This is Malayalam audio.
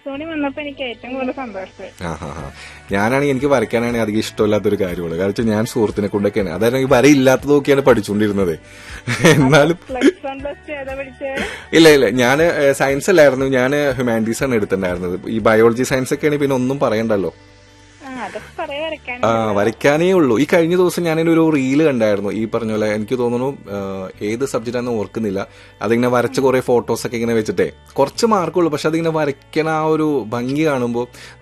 മണി വന്നപ്പോ എനിക്ക് ഏറ്റവും കൂടുതൽ സന്തോഷമായി ആ ഹാ ഹാ ഞാനാണെങ്കിൽ എനിക്ക് വരയ്ക്കാനാണെങ്കിൽ അധികം ഇഷ്ടമില്ലാത്തൊരു കാര്യമുള്ളൂ കാരണം വെച്ചാൽ ഞാൻ സുഹൃത്തിനെ കൊണ്ടൊക്കെയാണ് അതായത് ഈ വരയില്ലാത്തതൊക്കെയാണ് പഠിച്ചുകൊണ്ടിരുന്നത് എന്നാലും പ്ലസ് വൺ പ്ലസ് ടു ഏതാ പഠിച്ചത് ഇല്ല ഇല്ല ഞാൻ സയൻസ് അല്ലായിരുന്നു ഞാൻ ഹ്യൂമാനിറ്റീസ് ആണ് എടുത്തിട്ടുണ്ടായിരുന്നത് ഈ ബയോളജി സയൻസ് ഒക്കെയാണെങ്കിൽ പിന്നെ ഒന്നും പറയണ്ടല്ലോ ആ അതൊക്കെ കൊറേ വരയ്ക്കാൻ ആ വരയ്ക്കാനേ ഉള്ളൂ ഈ കഴിഞ്ഞ ദിവസം ഞാനൊരു ഒരു റീല് കണ്ടായിരുന്നു ഈ പറഞ്ഞ പോലെ എനിക്ക് തോന്നുന്നു ആ, ഏത് സബ്ജക്റ്റ് ആണെന്ന് ഓർക്കുന്നില്ല അതിങ്ങനെ വരച്ച കുറെ ഫോട്ടോസ് ഒക്കെ ഇങ്ങനെ വെച്ചിട്ടേ കുറച്ച് മാർക്കുള്ളൂ പക്ഷെ അതിങ്ങനെ വരയ്ക്കണ ആ ഒരു ഭംഗി കാണുമ്പോൾ